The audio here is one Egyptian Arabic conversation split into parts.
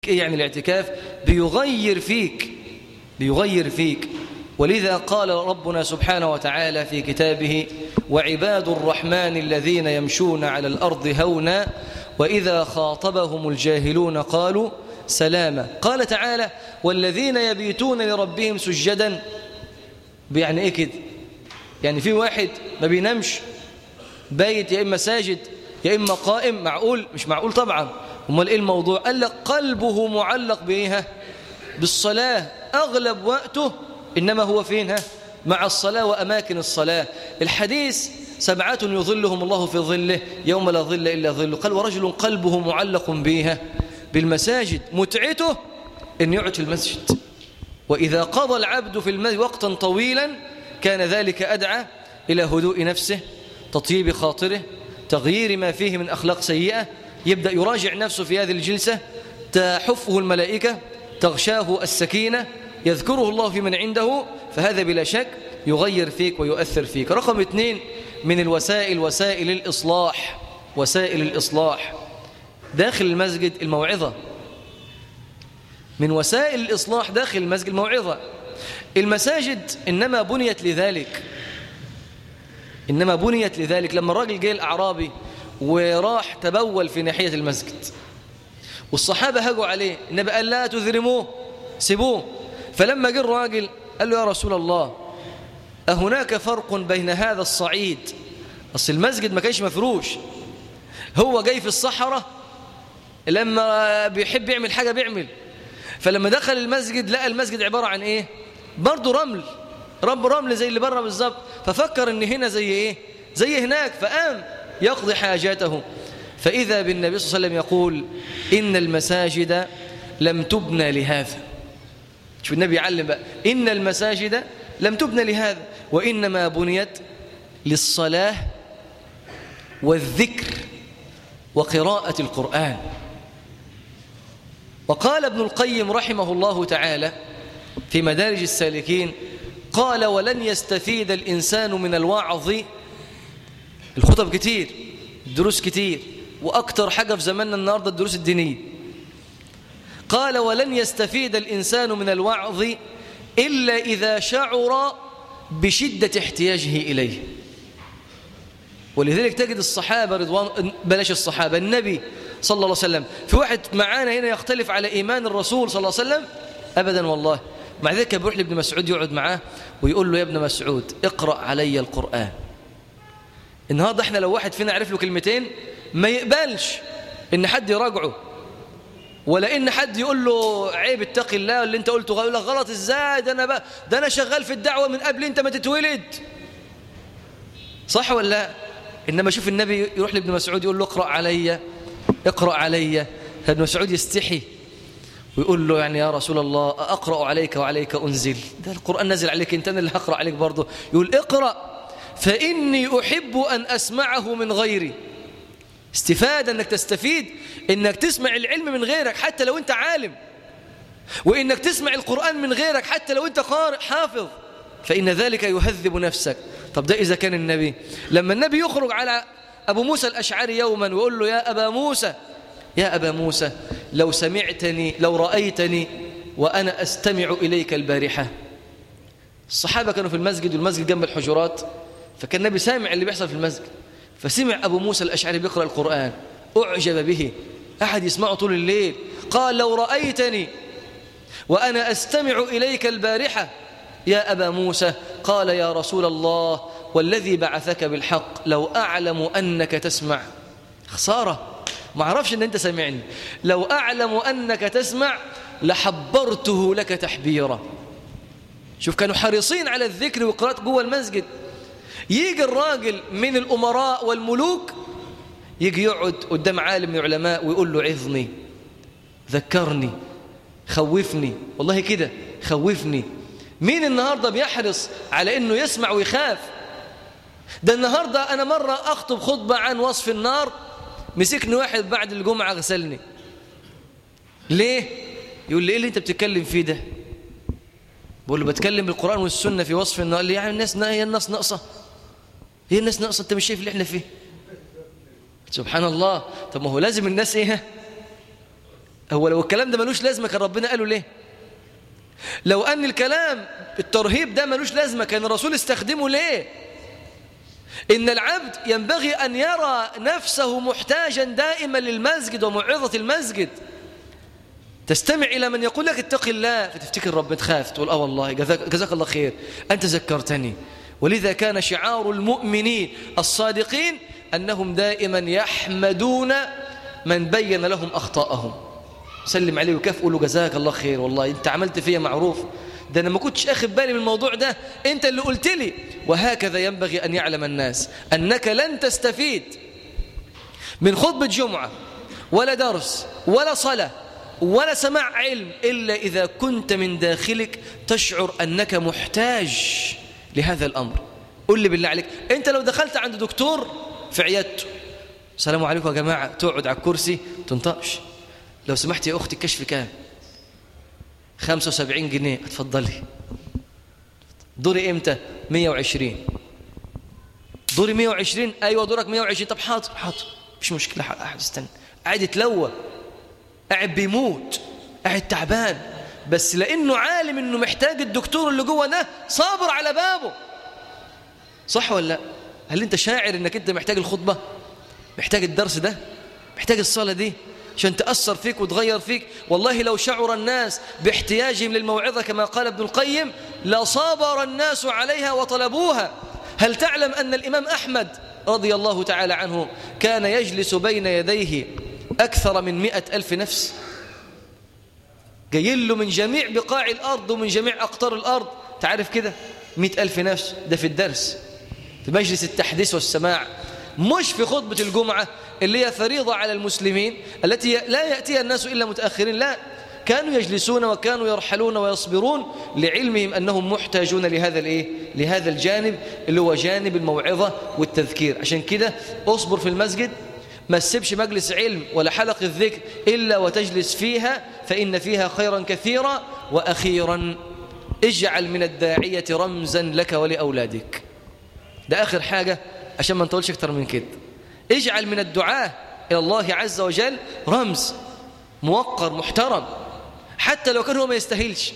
إيه يعني الاعتكاف بيغير فيك بيغير فيك ولذا قال ربنا سبحانه وتعالى في كتابه وعباد الرحمن الذين يمشون على الأرض هونا وإذا خاطبهم الجاهلون قالوا سلاما قال تعالى والذين يبيتون لربهم سجدا يعني ايه كده يعني في واحد ما بينامش بايت يا إما ساجد يا إما قائم معقول مش معقول طبعا امال ايه الموضوع قال لك قلبه معلق بايه بالصلاه اغلب وقته انما هو فين ها مع الصلاه واماكن الصلاه الحديث سبعه يظلهم الله في ظله يوم لا ظل الا ظله قال ورجل قلبه معلق بها بالمساجد متعته ان يقعد في المسجد واذا قضى العبد في المسجد وقتا طويلا كان ذلك ادعى الى هدوء نفسه تطيب خاطره تغيير ما فيه من اخلاق سيئه يبدأ يراجع نفسه في هذه الجلسة تحفه الملائكة تغشاه السكينة يذكره الله في من عنده فهذا بلا شك يغير فيك ويؤثر فيك رقم اثنين من الوسائل وسائل الإصلاح وسائل الإصلاح داخل المسجد الموعظة من وسائل الإصلاح داخل المسجد الموعظة المساجد إنما بنيت لذلك إنما بنيت لذلك لما الراجل جاء الأعرابي وراح تبول في ناحية المسجد والصحابة هجوا عليه النبي قال لا تذرموه سيبوه فلما جه الراجل قال له يا رسول الله أهناك فرق بين هذا الصعيد أصل المسجد ما كانش مفروش هو جاي في الصحراء لما بيحب يعمل حاجة بيعمل فلما دخل المسجد لقى المسجد عبارة عن إيه برضه رمل رب رمل زي اللي بره بالظبط ففكر ان هنا زي ايه زي هناك فقام يقضي حاجاته فإذا بالنبي صلى الله عليه وسلم يقول إن المساجد لم تبنى لهذا شوف النبي يعلم بقى إن المساجد لم تبنى لهذا وإنما بنيت للصلاة والذكر وقراءة القرآن وقال ابن القيم رحمه الله تعالى في مدارج السالكين قال ولن يستفيد الإنسان من الوعظ الخطب كتير الدروس كتير وأكتر حاجة في زماننا النهاردة الدروس الدينية قال ولن يستفيد الإنسان من الوعظ إلا إذا شعر بشدة احتياجه إليه ولذلك تجد الصحابة رضوان بلاش الصحابة النبي صلى الله عليه وسلم في واحد معانا هنا يختلف على إيمان الرسول صلى الله عليه وسلم أبدا والله مع ذلك بيروح لابن مسعود يقعد معاه ويقول له يا ابن مسعود اقرأ علي القرآن النهارده احنا لو واحد فينا عرف له كلمتين ما يقبلش ان حد يراجعه ولا ان حد يقول له عيب اتقي الله اللي انت قلته يقول لك غلط ازاي ده انا بقى ده انا شغال في الدعوه من قبل انت ما تتولد صح ولا لا انما شوف النبي يروح لابن مسعود يقول له اقرا عليا اقرا عليا ابن مسعود يستحي ويقول له يعني يا رسول الله اقرا عليك وعليك انزل ده القران نزل عليك انت انا اللي هقرا عليك برضه يقول اقرا فإني أحب أن أسمعه من غيري استفادة أنك تستفيد أنك تسمع العلم من غيرك حتى لو أنت عالم وإنك تسمع القرآن من غيرك حتى لو أنت قارئ حافظ فإن ذلك يهذب نفسك طب ده إذا كان النبي لما النبي يخرج على أبو موسى الأشعري يوما ويقول له يا أبا موسى يا أبا موسى لو سمعتني لو رأيتني وأنا أستمع إليك البارحة الصحابة كانوا في المسجد والمسجد جنب الحجرات فكان النبي سامع اللي بيحصل في المسجد فسمع أبو موسى الأشعري بيقرأ القرآن أعجب به أحد يسمعه طول الليل قال لو رأيتني وأنا أستمع إليك البارحة يا أبا موسى قال يا رسول الله والذي بعثك بالحق لو أعلم أنك تسمع خسارة ما أعرفش أن أنت سمعني لو أعلم أنك تسمع لحبرته لك تحبيرا شوف كانوا حريصين على الذكر وقراءة جوه المسجد يجي الراجل من الأمراء والملوك يجي يقعد قدام عالم من العلماء ويقول له عظني ذكرني خوفني والله كده خوفني مين النهاردة بيحرص على أنه يسمع ويخاف ده النهاردة أنا مرة أخطب خطبة عن وصف النار مسكني واحد بعد الجمعة غسلني ليه؟ يقول لي إيه اللي أنت بتتكلم فيه ده؟ بقول له بتكلم بالقرآن والسنة في وصف النار قال لي يعني الناس هي الناس ناقصة هي الناس ناقصة أنت مش شايف اللي احنا فيه سبحان الله طب ما هو لازم الناس إيه هو لو الكلام ده ملوش لازمة كان ربنا قاله ليه لو أن الكلام الترهيب ده ملوش لازمة كان الرسول استخدمه ليه إن العبد ينبغي أن يرى نفسه محتاجا دائما للمسجد وموعظة المسجد تستمع إلى من يقول لك اتق الله فتفتكر رب تخاف تقول آه والله جزاك, جزاك الله خير أنت ذكرتني ولذا كان شعار المؤمنين الصادقين أنهم دائما يحمدون من بين لهم أخطاءهم سلم عليه وكاف له جزاك الله خير والله أنت عملت فيا معروف ده أنا ما كنتش أخذ بالي من الموضوع ده أنت اللي قلت لي وهكذا ينبغي أن يعلم الناس أنك لن تستفيد من خطبة جمعة ولا درس ولا صلاة ولا سماع علم إلا إذا كنت من داخلك تشعر أنك محتاج لهذا الأمر قل لي بالله عليك أنت لو دخلت عند دكتور في عيادته السلام عليكم يا جماعة تقعد على الكرسي تنطقش لو سمحت يا أختي الكشف كام 75 جنيه اتفضلي دوري امتى 120 دوري 120 ايوه دورك 120 طب حاضر حاضر مش مشكله قاعد استنى قاعد يتلوى قاعد بيموت قاعد تعبان بس لانه عالم انه محتاج الدكتور اللي جوه ده صابر على بابه صح ولا لا هل انت شاعر انك انت محتاج الخطبه محتاج الدرس ده محتاج الصلاه دي عشان تأثر فيك وتغير فيك والله لو شعر الناس باحتياجهم للموعظة كما قال ابن القيم لصبر الناس عليها وطلبوها هل تعلم أن الإمام أحمد رضي الله تعالى عنه كان يجلس بين يديه أكثر من مئة ألف نفس جايين له من جميع بقاع الأرض ومن جميع أقطار الأرض تعرف كده مئة ألف نفس ده في الدرس في مجلس التحديث والسماع مش في خطبة الجمعة اللي هي فريضة على المسلمين التي لا يأتيها الناس إلا متأخرين لا كانوا يجلسون وكانوا يرحلون ويصبرون لعلمهم أنهم محتاجون لهذا الإيه؟ لهذا الجانب اللي هو جانب الموعظة والتذكير عشان كده أصبر في المسجد ما تسيبش مجلس علم ولا حلقة ذكر إلا وتجلس فيها فإن فيها خيرا كثيرا وأخيرا اجعل من الداعية رمزا لك ولأولادك ده آخر حاجة عشان ما نطولش اكتر من كده اجعل من الدعاء إلى الله عز وجل رمز موقر محترم حتى لو كان هو ما يستاهلش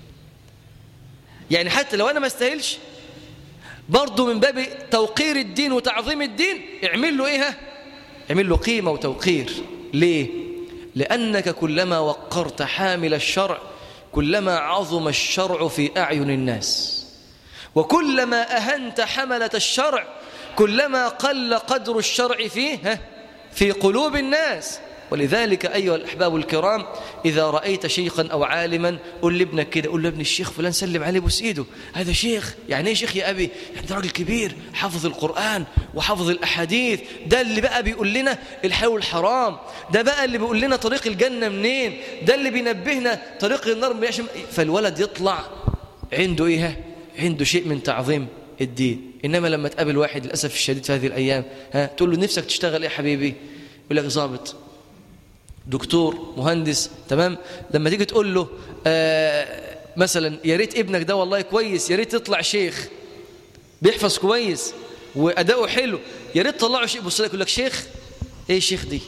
يعني حتى لو أنا ما استاهلش برضه من باب توقير الدين وتعظيم الدين اعمل له إيه اعمل له قيمة وتوقير ليه؟ لأنك كلما وقرت حامل الشرع كلما عظم الشرع في أعين الناس وكلما أهنت حملة الشرع كلما قل قدر الشرع فيه في قلوب الناس ولذلك أيها الأحباب الكرام إذا رأيت شيخا أو عالما قل لابنك كده قل لابن الشيخ فلان سلم عليه بوس إيده هذا شيخ يعني إيه شيخ يا أبي يعني ده راجل كبير حافظ القرآن وحافظ الأحاديث ده اللي بقى بيقول لنا الحلال والحرام ده بقى اللي بيقول لنا طريق الجنة منين ده اللي بينبهنا طريق النار فالولد يطلع عنده إيه عنده شيء من تعظيم الدين إنما لما تقابل واحد للأسف الشديد في هذه الأيام ها تقول له نفسك تشتغل إيه حبيبي يقول لك ظابط دكتور مهندس تمام لما تيجي تقول له آه مثلا يا ريت ابنك ده والله كويس يا ريت يطلع شيخ بيحفظ كويس وأداؤه حلو يا ريت تطلعه شيء بص لك يقول لك شيخ ايه شيخ دي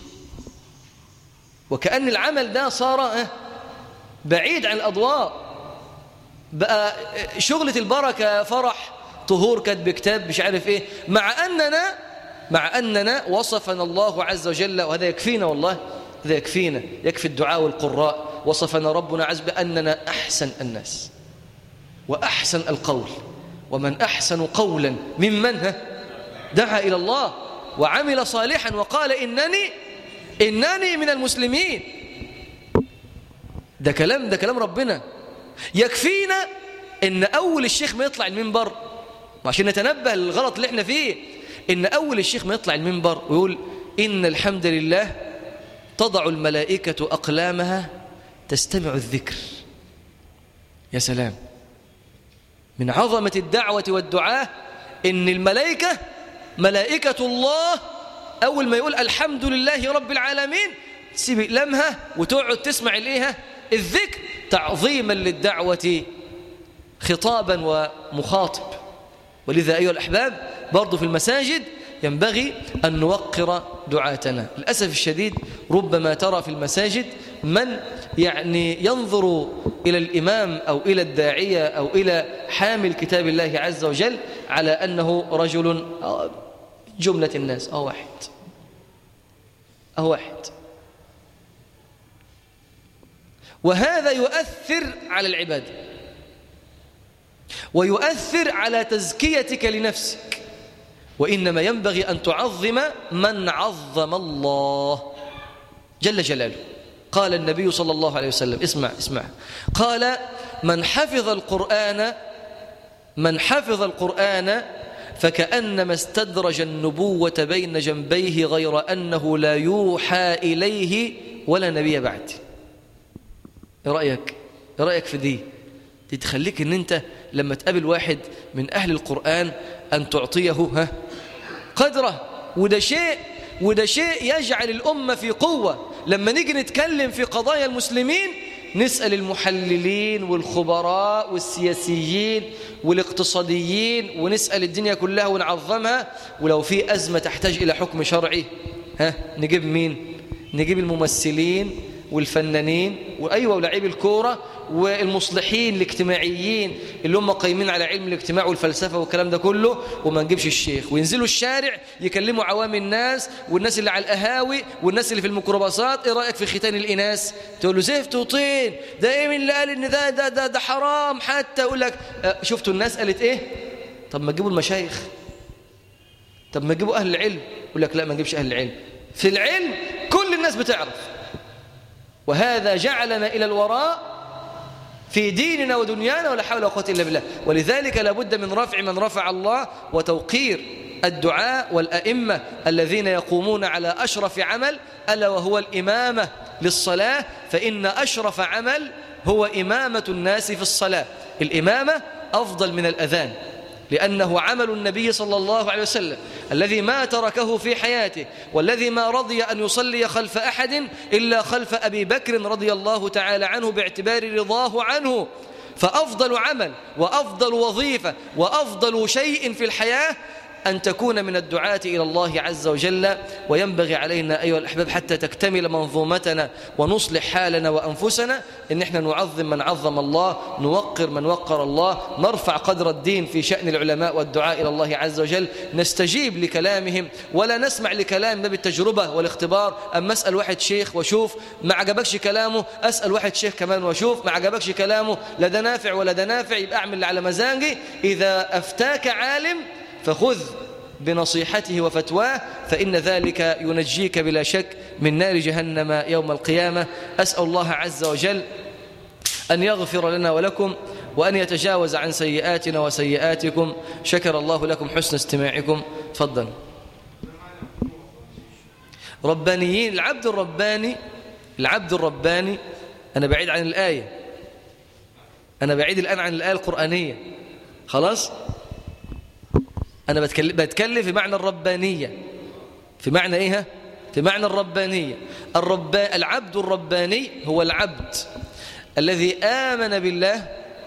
وكأن العمل ده صار آه بعيد عن الأضواء بقى شغلة البركة فرح طهور كتب كتاب مش عارف ايه مع أننا مع أننا وصفنا الله عز وجل وهذا يكفينا والله هذا يكفينا يكفي الدعاء والقراء وصفنا ربنا عز بأننا أحسن الناس وأحسن القول ومن أحسن قولا ممن دعا إلى الله وعمل صالحا وقال إنني إنني من المسلمين ده كلام ده كلام ربنا يكفينا ان اول الشيخ ما يطلع المنبر عشان نتنبه للغلط اللي احنا فيه ان اول الشيخ ما يطلع المنبر ويقول ان الحمد لله تضع الملائكة اقلامها تستمع الذكر يا سلام من عظمة الدعوة والدعاء ان الملائكة ملائكة الله اول ما يقول الحمد لله رب العالمين تسيب اقلامها وتقعد تسمع الايه الذكر تعظيما للدعوة خطابا ومخاطب ولذا أيها الأحباب برضو في المساجد ينبغي أن نوقر دعاتنا للأسف الشديد ربما ترى في المساجد من يعني ينظر إلى الإمام أو إلى الداعية أو إلى حامل كتاب الله عز وجل على أنه رجل جملة الناس أو واحد أو واحد وهذا يؤثر على العبادة ويؤثر على تزكيتك لنفسك وإنما ينبغي أن تعظم من عظم الله جل جلاله قال النبي صلى الله عليه وسلم اسمع اسمع قال من حفظ القرآن من حفظ القرآن فكأنما استدرج النبوة بين جنبيه غير أنه لا يوحى إليه ولا نبي بعد ايه رأيك ايه رأيك في دي دي تخليك ان انت لما تقابل واحد من أهل القرآن أن تعطيه ها قدره وده شيء وده شيء يجعل الأمة في قوة لما نيجي نتكلم في قضايا المسلمين نسأل المحللين والخبراء والسياسيين والاقتصاديين ونسأل الدنيا كلها ونعظمها ولو في أزمة تحتاج إلى حكم شرعي ها نجيب مين نجيب الممثلين والفنانين وأيوة ولاعيب الكورة والمصلحين الاجتماعيين اللي هم قايمين على علم الاجتماع والفلسفة والكلام ده كله وما نجيبش الشيخ وينزلوا الشارع يكلموا عوام الناس والناس اللي على القهاوي والناس اللي في الميكروباصات ايه رأيك في ختان الإناث تقول له زفت وطين ده ايه من اللي قال ان ده ده ده, ده حرام حتى يقول لك شفتوا الناس قالت ايه طب ما تجيبوا المشايخ طب ما تجيبوا أهل العلم يقول لك لا ما نجيبش أهل العلم في العلم كل الناس بتعرف وهذا جعلنا إلى الوراء في ديننا ودنيانا ولا حول ولا قوه الا بالله ولذلك لابد من رفع من رفع الله وتوقير الدعاء والأئمة الذين يقومون على أشرف عمل ألا وهو الإمامة للصلاة فإن أشرف عمل هو إمامة الناس في الصلاة الإمامة أفضل من الأذان لأنه عمل النبي صلى الله عليه وسلم الذي ما تركه في حياته والذي ما رضي أن يصلي خلف أحد إلا خلف أبي بكر رضي الله تعالى عنه باعتبار رضاه عنه فأفضل عمل وأفضل وظيفة وأفضل شيء في الحياة أن تكون من الدعاة إلى الله عز وجل وينبغي علينا أيها الأحباب حتى تكتمل منظومتنا ونصلح حالنا وأنفسنا إن احنا نعظم من عظم الله نوقر من وقر الله نرفع قدر الدين في شأن العلماء والدعاء إلى الله عز وجل نستجيب لكلامهم ولا نسمع لكلام ده بالتجربة والاختبار أما أسأل واحد شيخ وشوف ما عجبكش كلامه أسأل واحد شيخ كمان وشوف ما عجبكش كلامه لا ده نافع ولا ده نافع يبقى أعمل على مزاجي إذا أفتاك عالم فخذ بنصيحته وفتواه فإن ذلك ينجيك بلا شك من نار جهنم يوم القيامة أسأل الله عز وجل أن يغفر لنا ولكم وأن يتجاوز عن سيئاتنا وسيئاتكم شكر الله لكم حسن استماعكم تفضل ربانيين العبد الرباني العبد الرباني أنا بعيد عن الآية أنا بعيد الآن عن الآية القرآنية خلاص أنا بتكلم, بتكلم في معنى الربانية في معنى إيه في معنى الربانية الربا العبد الرباني هو العبد الذي آمن بالله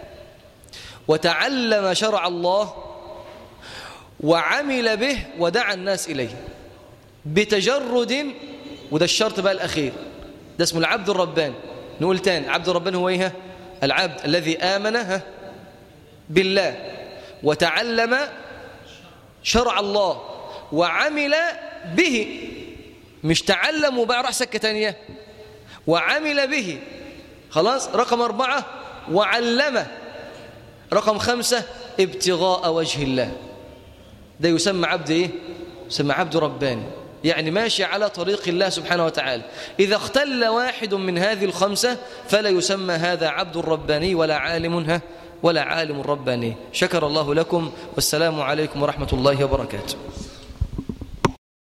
وتعلم شرع الله وعمل به ودعا الناس إليه بتجرد وده الشرط بقى الأخير ده اسمه العبد الرباني نقول تاني عبد الرباني هو إيه العبد الذي آمن بالله وتعلم شرع الله وعمل به مش تعلم وبقى راح سكة تانية وعمل به خلاص رقم أربعة وعلمه رقم خمسة ابتغاء وجه الله ده يسمى عبد إيه؟ يسمى عبد رباني يعني ماشي على طريق الله سبحانه وتعالى إذا اختل واحد من هذه الخمسة فلا يسمى هذا عبد رباني ولا عالم ها ولا عالم رباني شكر الله لكم والسلام عليكم ورحمة الله وبركاته